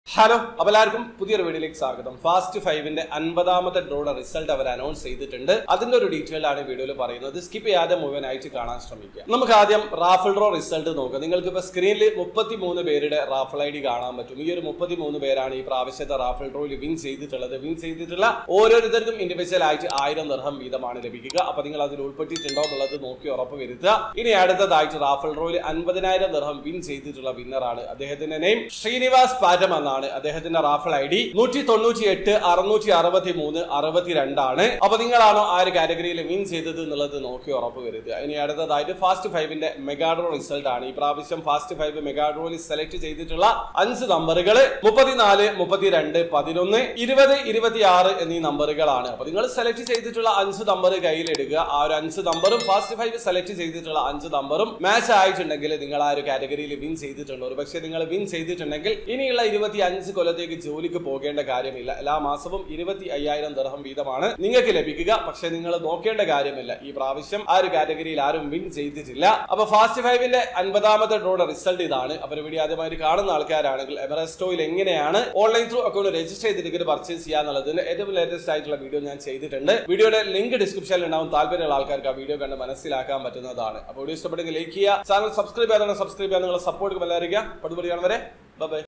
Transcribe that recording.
hello അപ്പോൾ എല്ലാവർക്കും പുതിയൊരു വീഡിയോയിലേക്ക് സ്വാഗതം ഫാസ്റ്റ് ഫൈവിന്റെ അൻപതാമത്തെ ഡ്രോയുടെ റിസൾട്ട് അവർ അനൗൺസ് ചെയ്തിട്ടുണ്ട് അതിന്റെ ഒരു ഡീറ്റെയിൽ ആണ് വീഡിയോയിൽ പറയുന്നത് സ്കിപ്പ് ചെയ്യാതെ മുഴുവനായിട്ട് കാണാൻ ശ്രമിക്കുക നമുക്ക് ആദ്യം റാഫിൾ ഡ്രോ റിസൾട്ട് നോക്കാം നിങ്ങൾക്ക് ഇപ്പോൾ സ്ക്രീനിൽ മുപ്പത്തി മൂന്ന് പേരുടെ റാഫിൾ ഐ ഡി കാണാൻ പറ്റും ഈ ഒരു മുപ്പത്തി മൂന്ന് പേരാണ് ഈ പ്രാവശ്യത്തെ റാഫിൾ ഡ്രോയിൽ വിൻ ചെയ്തിട്ടുള്ളത് വിൻ ചെയ്തിട്ടുള്ള ഓരോരുത്തർക്കും ഇൻഡിവിജ്വൽ ആയിട്ട് ആയിരം നിർഹം വീതമാണ് ലഭിക്കുക അപ്പൊ നിങ്ങൾ അതിൽ ഉൾപ്പെട്ടിട്ടുണ്ടോ എന്നുള്ളത് നോക്കി ഉറപ്പ് വരുത്തുക ഇനി അടുത്തതായിട്ട് റാഫിൾ ഡ്രോയിൽ അൻപതിനായിരം നിർഹം വിൻ ചെയ്തിട്ടുള്ള വിന്നറാണ് അദ്ദേഹത്തിന്റെ നെയിം ശ്രീനിവാസ് പാറ്റം എന്നാണ് അദ്ദേഹത്തിന്റെ റാഫിൾ ഐ ഡി നൂറ്റി തൊണ്ണൂറ്റി എട്ട് അറുന്നൂറ്റി അറുപത്തി മൂന്ന് അറുപത്തിരണ്ടാണ് അപ്പൊ നിങ്ങളാണോ ആ ഒരു കാറ്റഗറിയിൽ വിൻ ചെയ്തത് എന്നുള്ളത് നോക്കി ഉറപ്പ് വരുത്തുക ഇനി അടുത്തതായിട്ട് ഫാസ്റ്റ് ഫൈവിന്റെ മെഗാഡ്രോ റിസൾട്ട് ആണ് ഈ പ്രാവശ്യം ഫാസ്റ്റ് ഫൈവ് മെഗാഡ്രോയിൽ സെലക്ട് ചെയ്തിട്ടുള്ള അഞ്ച് നമ്പറുകൾ മുപ്പത്തിനാല് മുപ്പത്തിരണ്ട് പതിനൊന്ന് ഇരുപത് ഇരുപത്തിയാറ് എന്നീ നമ്പറുകളാണ് അപ്പൊ നിങ്ങൾ സെലക്ട് ചെയ്തിട്ടുള്ള അഞ്ച് നമ്പർ കയ്യിലെടുക്കുക ആ ഒരു അഞ്ച് നമ്പറും ഫാസ്റ്റ് ഫൈവ് സെലക്ട് ചെയ്തിട്ടുള്ള അഞ്ച് നമ്പറും മാച്ച് ആയിട്ടുണ്ടെങ്കിൽ നിങ്ങൾ ആ ഒരു കാറ്റഗറിയിൽ വിൻ ചെയ്തിട്ടുണ്ട് ഒരു പക്ഷേ നിങ്ങൾ വിൻ ചെയ്തിട്ടുണ്ടെങ്കിൽ ഇനിയുള്ള ഇരുപത്തി അഞ്ച് കൊല്ലത്തേക്ക് ജോലിക്ക് പോകേണ്ട കാര്യമില്ല എല്ലാ മാസവും ഇരുപത്തി അയ്യായിരം ദർഹം വീതമാണ് നിങ്ങൾക്ക് ലഭിക്കുക പക്ഷെ നിങ്ങൾ നോക്കേണ്ട കാര്യമില്ല ഈ പ്രാവശ്യം ആ ഒരു കാറ്റഗറിയിൽ ആരും വിൻ ചെയ്തിട്ടില്ല അപ്പൊ ഫാസ്റ്റ് ഫൈവിന്റെ അൻപതാമത്തെ ഡ്രോയുടെ റിസൾട്ട് ഇതാണ് അപ്പൊ ഒരു വീഡിയോ ആദ്യമായിട്ട് കാണുന്ന ആൾക്കാരാണെങ്കിൽ എവറസ്റ്റോയിൽ എങ്ങനെയാണ് ഓൺലൈൻ ത്രൂ അക്കൗണ്ട് രജിസ്റ്റർ ചെയ്ത് ടിക്കറ്റ് പർച്ചേസ് ചെയ്യാന്നുള്ളതിന്റെ ഏറ്റവും ലേറ്റസ്റ്റ് ആയിട്ടുള്ള വീഡിയോ ഞാൻ ചെയ്തിട്ടുണ്ട് വീഡിയോയുടെ ലിങ്ക് ഡിസ്ക്രിപ്ഷനിൽ ഉണ്ടാവും താല്പര്യമുള്ള ആൾക്കാർക്ക് ആ വീഡിയോ കണ്ട് മനസ്സിലാക്കാൻ പറ്റുന്നതാണ് അപ്പോൾ വീഡിയോ ഇഷ്ടപ്പെട്ടെങ്കിൽ ലൈക്ക് ചെയ്യുക ചാനൽ സബ്സ്ക്രൈബ് ചെയ്യാതെ സബ്സ്ക്രൈബ് ചെയ്യാൻ നിങ്ങളെ സപ്പോർട്ട് എല്ലാവരും പൊടുപൊടി കാണുവരെ ബൈ